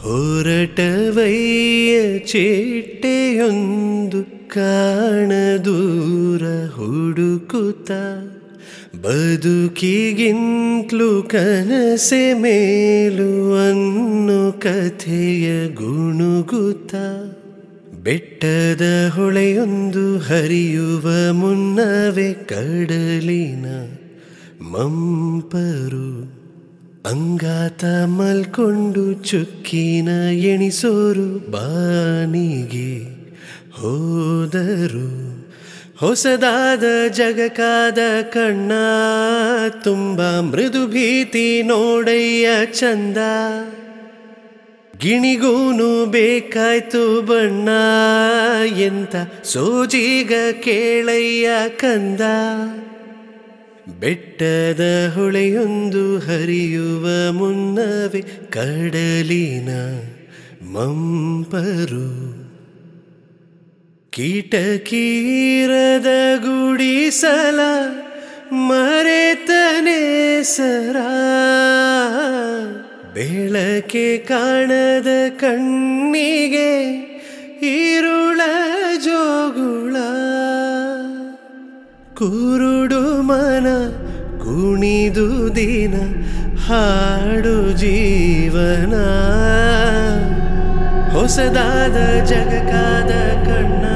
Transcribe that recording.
ಹೊರಟವಯ್ಯ ಚೇಟೆಯೊಂದು ಕಾಣದೂರ ಹುಡುಕುತ್ತ ಬದುಕಿಗಿಂತ್ಲು ಕನಸೆ ಮೇಲು ಅನ್ನೋ ಕಥೆಯ ಗುಣುಗುತ್ತ ಬೆಟ್ಟದ ಹೊಳೆಯೊಂದು ಹರಿಯುವ ಮುನ್ನವೇ ಕಡಲಿನ ಮಂಪರು ಅಂಗಾತ ಮಲ್ಕೊಂಡು ಚುಕ್ಕಿನ ಎಣಿಸೋರು ಬಾನಿಗೆ ಹೋದರು ಹೊಸದಾದ ಜಗಕಾದ ಕಣ್ಣ ತುಂಬ ಮೃದು ಭೀತಿ ನೋಡಯ್ಯ ಚಂದ ಗಿಣಿಗೂನು ಬೇಕಾಯ್ತು ಬಣ್ಣ ಎಂತ ಸೋಜಿಗ ಕೇಳಯ್ಯ ಕಂದ ಬೆಟ್ಟದ ಹೊಳೆಯೊಂದು ಹರಿಯುವ ಮುನ್ನವೇ ಕಡಲಿನ ಮಂಪರು ಕೀಟಕೀರದ ಗುಡಿಸಲ ಮರೆತನೆ ಸರ ಬೆಳಕೆ ಕಾಣದ ಕಣ್ಣಿಗೆ ಈರುಳ ಜೋಗುಳ ಕುರುಡು ಮನ ಕುಣಿದು ದಿನ ಹಾಡು ಜೀವನ ಹೊಸದಾದ ಜಗಕಾದ ಕಣ್ಣ